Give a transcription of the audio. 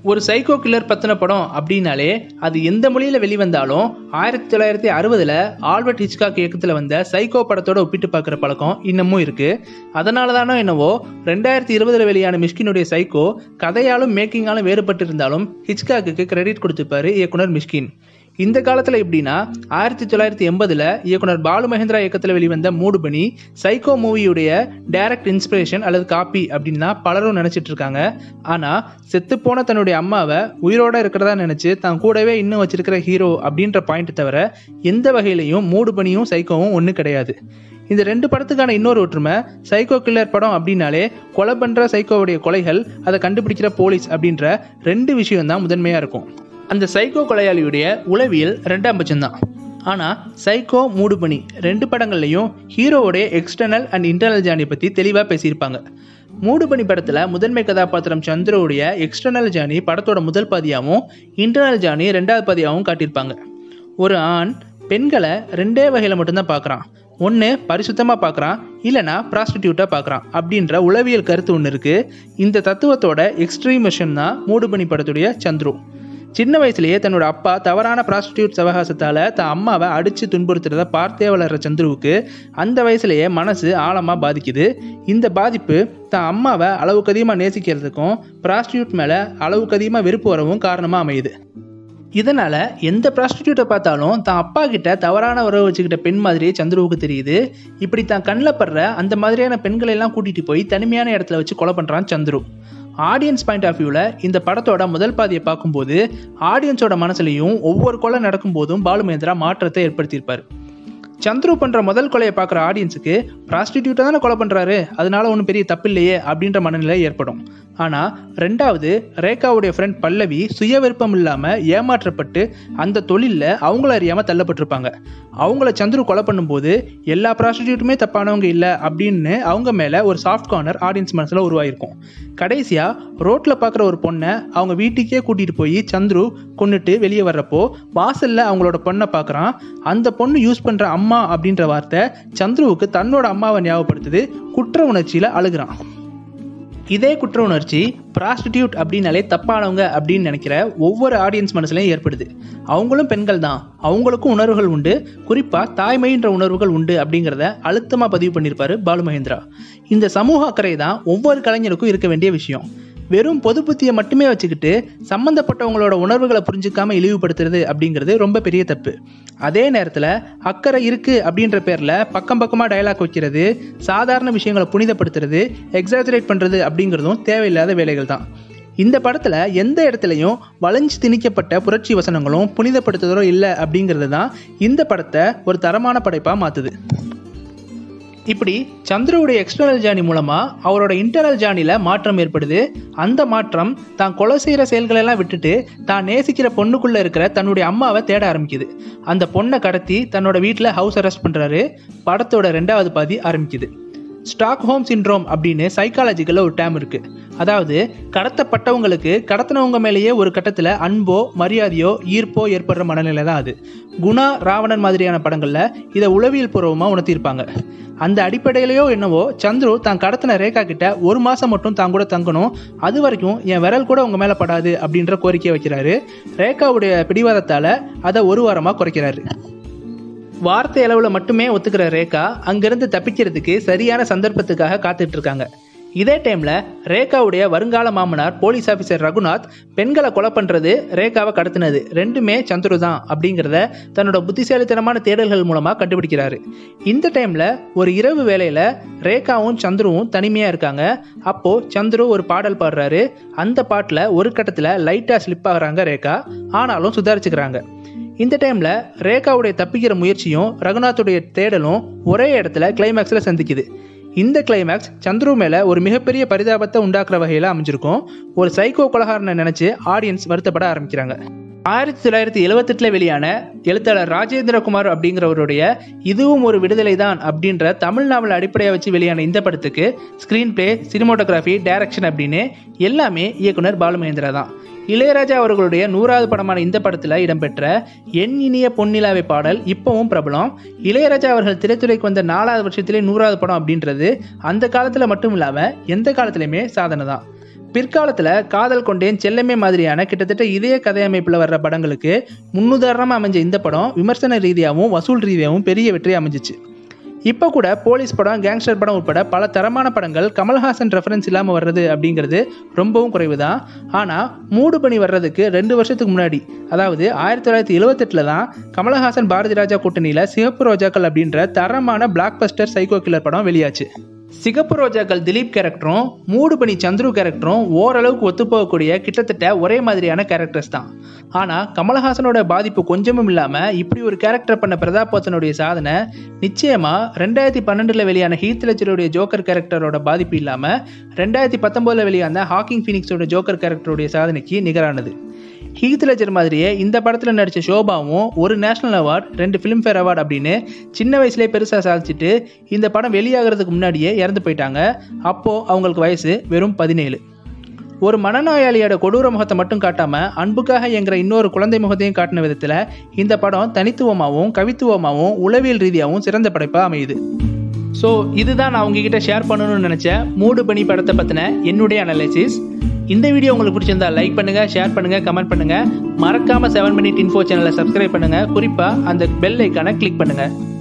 ஒரு psycho killer பற்றின படம் அப்படின்னாலே அது எந்த மொழியில் வெளிவந்தாலும் ஆயிரத்தி தொள்ளாயிரத்தி அறுபதில் ஆல்பர்ட் ஹிச்காக் இயக்கத்தில் வந்த சைக்கோ படத்தோட ஒப்பிட்டு பார்க்குற பழக்கம் இன்னமும் இருக்குது அதனால தானோ என்னவோ ரெண்டாயிரத்தி இருபதில் வெளியான மிஷ்கினுடைய சைக்கோ கதையாலும் மேக்கிங்காலும் வேறுபட்டு இருந்தாலும் ஹிச்காக்கு கிரெடிட் கொடுத்துப்பாரு இயக்குனர் மிஷ்கின் இந்த காலத்தில் எப்படின்னா ஆயிரத்தி தொள்ளாயிரத்தி எண்பதில் இயக்குனர் பாலு மகேந்திரா இயக்கத்தில் வெளிவந்த மூடுபனி சைக்கோ மூவியுடைய டைரக்ட் இன்ஸ்பிரேஷன் அல்லது காப்பி அப்படின்னு தான் பலரும் நினச்சிட்டு இருக்காங்க ஆனால் செத்துப்போன தன்னுடைய அம்மாவை உயிரோட இருக்கிறதா நினச்சி தான் கூடவே இன்னும் வச்சிருக்கிற ஹீரோ அப்படின்ற பாயிண்ட் தவிர எந்த வகையிலையும் மூடுபனியும் சைக்கோவும் ஒன்று கிடையாது இந்த ரெண்டு படத்துக்கான இன்னொரு ஒற்றுமை சைக்கோ கில்லர் படம் அப்படின்னாலே கொலை பண்ணுற சைக்கோவுடைய கொலைகள் அதை கண்டுபிடிக்கிற போலீஸ் அப்படின்ற ரெண்டு விஷயம் தான் முதன்மையாக இருக்கும் அந்த சைக்கோ கொலையாளியுடைய உளவியல் ரெண்டாம் பட்சம்தான் ஆனால் சைக்கோ மூடுபனி ரெண்டு படங்கள்லையும் ஹீரோவுடைய எக்ஸ்டர்னல் அண்ட் இன்டர்னல் ஜேர்னி பற்றி தெளிவாக பேசியிருப்பாங்க மூடுபனி படத்தில் முதன்மை கதாபாத்திரம் சந்திரோடைய எக்ஸ்டர்னல் ஜேர்னி படத்தோட முதல் பாதியாகவும் இன்டர்னல் ஜேர்னி ரெண்டாவது பாதியாகவும் காட்டியிருப்பாங்க ஒரு ஆண் பெண்களை ரெண்டே வகையில் மட்டும்தான் பார்க்குறான் ஒன்று பரிசுத்தமாக பார்க்குறான் இல்லைனா ப்ராஸ்டிடியூட்டாக பார்க்குறான் அப்படின்ற உளவியல் கருத்து ஒன்று இருக்குது இந்த தத்துவத்தோட எக்ஸ்ட்ரீம் வெர்ஷன் தான் மூடுபனி படத்துடைய சந்துரு சின்ன வயசுலயே தன்னோட அப்பா தவறான ப்ராஸ்டியூட் சவகாசத்தால் தன் அம்மாவை அடித்து துன்புறுத்துறத பார்த்தே வளர்ற சந்துருவுக்கு அந்த வயசுலயே மனசு ஆழமாக பாதிக்குது இந்த பாதிப்பு தான் அம்மாவை அளவுக்கு அதிகமாக நேசிக்கிறதுக்கும் ப்ராஸ்டியூட் மேலே அளவுக்கு அதிகமாக வெறுப்பு வரவும் காரணமாக அமையுது இதனால் எந்த ப்ராஸ்டியூட்டை பார்த்தாலும் தான் அப்பா கிட்ட தவறான உறவு வச்சுக்கிட்ட பெண் மாதிரியே சந்துருவுக்கு தெரியுது இப்படி தான் கண்ணில் படுற அந்த மாதிரியான பெண்களை எல்லாம் கூட்டிகிட்டு போய் தனிமையான இடத்துல வச்சு கொலை பண்ணுறான் சந்துரு ஆடியன்ஸ் பாயிண்ட் ஆஃப் வியூவில் இந்த படத்தோட முதல் பாதியை பார்க்கும்போது ஆடியன்ஸோட மனசுலையும் ஒவ்வொரு கொலை நடக்கும்போதும் பாலுமேந்திரா மாற்றத்தை ஏற்படுத்தியிருப்பார் சந்துரு பண்ணுற முதல் கொலையை பார்க்குற ஆடியன்ஸுக்கு ப்ராஸ்டிடியூட்டை தானே கொலை பண்ணுறாரு அதனால ஒன்றும் பெரிய தப்பு இல்லையே அப்படின்ற மனநிலை ஏற்படும் ஆனால் ரெண்டாவது ரேகாவுடைய ஃப்ரெண்ட் பல்லவி சுய விருப்பம் இல்லாமல் ஏமாற்றப்பட்டு அந்த தொழிலில் அவங்கள அறியாமல் தள்ளப்பட்டிருப்பாங்க அவங்கள சந்துரு கொலை பண்ணும்போது எல்லா ப்ராஸ்டிடியூட்டுமே தப்பானவங்க இல்லை அப்படின்னு அவங்க மேலே ஒரு சாஃப்ட் கார்னர் ஆடியன்ஸ் மனசில் உருவாயிருக்கும் கடைசியாக ரோட்டில் பார்க்குற ஒரு பொண்ணை அவங்க வீட்டுக்கே கூட்டிகிட்டு போய் சந்துரு கொண்டுட்டு வெளியே வர்றப்போ வாசலில் அவங்களோட பொண்ணை பார்க்குறான் அந்த பொண்ணு யூஸ் பண்ணுற அம்மா அப்படின்ற வார்த்தை சந்துருவுக்கு தன்னோட அம்மாவை ஞாபகப்படுத்துது குற்ற உணர்ச்சியில் அழுகிறான் இதே குற்ற உணர்ச்சி ப்ராஸ்டிடியூட் அப்படின்னாலே தப்பானவங்க அப்படின்னு நினைக்கிற ஒவ்வொரு ஆடியன்ஸ் மனசுலையும் ஏற்படுது அவங்களும் பெண்கள் தான் அவங்களுக்கும் உணர்வுகள் உண்டு குறிப்பாக தாய்மைன்ற உணர்வுகள் உண்டு அப்படிங்கிறத அழுத்தமாக பதிவு பண்ணியிருப்பாரு பாலு மகேந்திரா இந்த சமூக அக்கறை தான் ஒவ்வொரு கலைஞருக்கும் இருக்க வேண்டிய விஷயம் வெறும் பொது புத்தியை மட்டுமே வச்சுக்கிட்டு சம்மந்தப்பட்டவங்களோட உணர்வுகளை புரிஞ்சுக்காம இழிவுபடுத்துறது அப்படிங்கிறது ரொம்ப பெரிய தப்பு அதே நேரத்தில் அக்கறை இருக்குது அப்படின்ற பேரில் பக்கம் பக்கமாக டயலாக் வைக்கிறது சாதாரண விஷயங்களை புனிதப்படுத்துறது எக்ஸாஜரேட் பண்ணுறது அப்படிங்கிறதும் தேவையில்லாத வேலைகள் தான் இந்த படத்தில் எந்த இடத்துலையும் வளைஞ்சு திணிக்கப்பட்ட புரட்சி வசனங்களும் புனிதப்படுத்துதலோ இல்லை அப்படிங்கிறது தான் இந்த படத்தை ஒரு தரமான படைப்பாக மாற்றுது இப்படி சந்திரவுடைய எக்ஸ்டர்னல் ஜேர்னி மூலமாக அவரோட இன்டர்னல் ஜேர்னியில் மாற்றம் ஏற்படுது அந்த மாற்றம் தான் கொலை செய்கிற செயல்களெல்லாம் விட்டுட்டு தான் நேசிக்கிற பொண்ணுக்குள்ளே இருக்கிற தன்னுடைய அம்மாவை தேட ஆரம்பிக்குது அந்த பொண்ணை கடத்தி தன்னோட வீட்டில் ஹவுஸ் அரெஸ்ட் பண்ணுறாரு படத்தோட ரெண்டாவது பாதி ஆரம்பிக்குது ஸ்டாக்ஹோம் சிண்ட்ரோம் அப்படின்னு சைக்காலஜிக்கலில் ஒரு டேம் இருக்குது அதாவது கடத்தப்பட்டவங்களுக்கு கடத்தினவங்க மேலேயே ஒரு கட்டத்தில் அன்போ மரியாதையோ ஈர்ப்போ ஏற்படுற மனநிலை தான் அது குணா ராவணன் மாதிரியான படங்களில் இதை உளவியல் பூர்வமாக உணர்த்தியிருப்பாங்க அந்த அடிப்படையிலையோ என்னவோ சந்துரு தான் கடத்தின ரேகா கிட்ட ஒரு மாதம் மட்டும் தான் கூட தங்கணும் அது வரைக்கும் என் விரல் கூட உங்கள் மேலே படாது அப்படின்ற கோரிக்கையை வைக்கிறாரு ரேகாவுடைய பிடிவாதத்தால் அதை ஒரு வாரமாக குறைக்கிறாரு வார்த்தை அளவில் மட்டுமே ஒத்துக்கிற ரேகா அங்கிருந்து தப்பிக்கிறதுக்கு சரியான சந்தர்ப்பத்துக்காக காத்துட்டு இருக்காங்க இதே டைமில் ரேகாவுடைய வருங்கால மாமனார் போலீஸ் ஆஃபீஸர் ரகுநாத் பெண்களை கொலை பண்ணுறது ரேகாவை கடத்தினது ரெண்டுமே சந்துரு தான் அப்படிங்கிறத தன்னோட புத்திசாலித்தனமான தேடல்கள் மூலமாக கண்டுபிடிக்கிறாரு இந்த டைமில் ஒரு இரவு வேளையில் ரேகாவும் சந்துருவும் தனிமையாக இருக்காங்க அப்போது சந்துரு ஒரு பாடல் பாடுறாரு அந்த பாட்டில் ஒரு கட்டத்தில் லைட்டாக ஸ்லிப் ஆகுறாங்க ரேகா ஆனாலும் சுதாரிச்சுக்கிறாங்க இந்த டைமில் ரேகாவுடைய தப்பிக்கிற முயற்சியும் ரகுநாத்துடைய தேடலும் ஒரே இடத்துல கிளைமேக்ஸில் சந்திக்குது இந்த கிளைமேக்ஸ் சந்துரு மேலே ஒரு மிகப்பெரிய பரிதாபத்தை உண்டாக்குற வகையில் அமைஞ்சிருக்கும் ஒரு சைக்கோ கொலகாரனை நினச்சி ஆடியன்ஸ் வருத்தப்பட ஆரம்பிக்கிறாங்க ஆயிரத்தி தொள்ளாயிரத்தி எழுவத்தெட்டில் வெளியான எழுத்தாளர் ராஜேந்திரகுமார் அப்படிங்கிறவருடைய இதுவும் ஒரு விடுதலை தான் அப்படின்ற தமிழ் நாவல் அடிப்படையாக வச்சு வெளியான இந்த படத்துக்கு ஸ்க்ரீன் பிளே சினிமோட்டோகிராஃபி டைரக்ஷன் அப்படின்னு எல்லாமே இயக்குனர் பாலுமகேந்திரா தான் இளையராஜா அவர்களுடைய நூறாவது படமான இந்த படத்தில் இடம்பெற்ற என் இனிய பொன்னிலாவை பாடல் இப்பவும் பிரபலம் இளையராஜா அவர்கள் திரைத்துறைக்கு வந்த நாலாவது வருஷத்திலே நூறாவது படம் அப்படின்றது அந்த காலத்தில் மட்டும் இல்லாமல் எந்த காலத்துலையுமே சாதனை தான் பிற்காலத்தில் காதல் கொண்டேன் செல்லமே மாதிரியான கிட்டத்தட்ட இதே கதையமைப்பில் வர்ற படங்களுக்கு முன்னுதாரணமாக அமைஞ்ச இந்த படம் விமர்சன ரீதியாகவும் வசூல் ரீதியாகவும் பெரிய வெற்றி அமைஞ்சிச்சு இப்போ கூட போலீஸ் படம் கேங்ஸ்டர் படம் உட்பட பல தரமான படங்கள் கமல்ஹாசன் ரெஃபரன்ஸ் இல்லாமல் வர்றது அப்படிங்கிறது ரொம்பவும் குறைவு தான் ஆனால் மூடு பணி வர்றதுக்கு ரெண்டு வருஷத்துக்கு முன்னாடி அதாவது ஆயிரத்தி தொள்ளாயிரத்தி எழுவத்தெட்டில் தான் கமலஹாசன் பாரதி ராஜா கூட்டணியில் சிவப்பு ரோஜாக்கள் அப்படின்ற தரமான பிளாக் பஸ்டர் சைக்கோ கில்லர் படம் வெளியாச்சு சிகப்பு ரோஜாக்கள் திலீப் கேரக்டரும் மூடுபனி சந்துரு கேரக்டரும் ஓரளவுக்கு ஒத்துப்போகக்கூடிய கிட்டத்தட்ட ஒரே மாதிரியான கேரக்டர்ஸ் தான் ஆனால் கமலஹாசனோட பாதிப்பு கொஞ்சமும் இல்லாமல் இப்படி ஒரு கேரக்டர் பண்ண பிரதாப் போத்தனுடைய சாதனை நிச்சயமாக ரெண்டாயிரத்தி பன்னெண்டில் வெளியான ஹீத் லெஜருடைய ஜோக்கர் கேரக்டரோட பாதிப்பு இல்லாமல் ரெண்டாயிரத்தி பத்தொம்போதில் வெளியான ஹாக்கிங் ஃபீனிக்ஸோட ஜோக்கர் கேரக்டருடைய சாதனைக்கு நிகரானது ஹீத் லெஜர் மாதிரியே இந்த படத்தில் நடித்த ஷோபாவும் ஒரு நேஷனல் அவார்ட் ரெண்டு ஃபிலிம்ஃபேர் அவார்டு அப்படின்னு சின்ன வயசுலேயே பெருசாக சாதிச்சுட்டு இந்த படம் வெளியாகிறதுக்கு முன்னாடியே இறந்து போயிட்டாங்க அப்போது அவங்களுக்கு வயசு வெறும் பதினேழு ஒரு மனநோயாளியோட கொடூர முகத்தை மட்டும் காட்டாம அன்புக்காக என்கிற இன்னொரு குழந்தை முகத்தையும் காட்டின விதத்தில் இந்த படம் தனித்துவமாகவும் கவித்துவமாகவும் உளவியல் ரீதியாகவும் சிறந்த படைப்பாக அமையுது ஸோ இதுதான் நான் உங்ககிட்ட ஷேர் பண்ணணும்னு நினச்ச மூடு பனி படத்தை பற்றின என்னுடைய அனலைசிஸ் இந்த வீடியோ உங்களுக்கு பிடிச்சிருந்தா லைக் பண்ணுங்க ஷேர் பண்ணுங்க கமெண்ட் பண்ணுங்க மறக்காம செவன் மினிட் இன்ஃபோ சேனலை சப்ஸ்கிரைப் பண்ணுங்க குறிப்பா அந்த பெல் ஐக்கானை கிளிக் பண்ணுங்க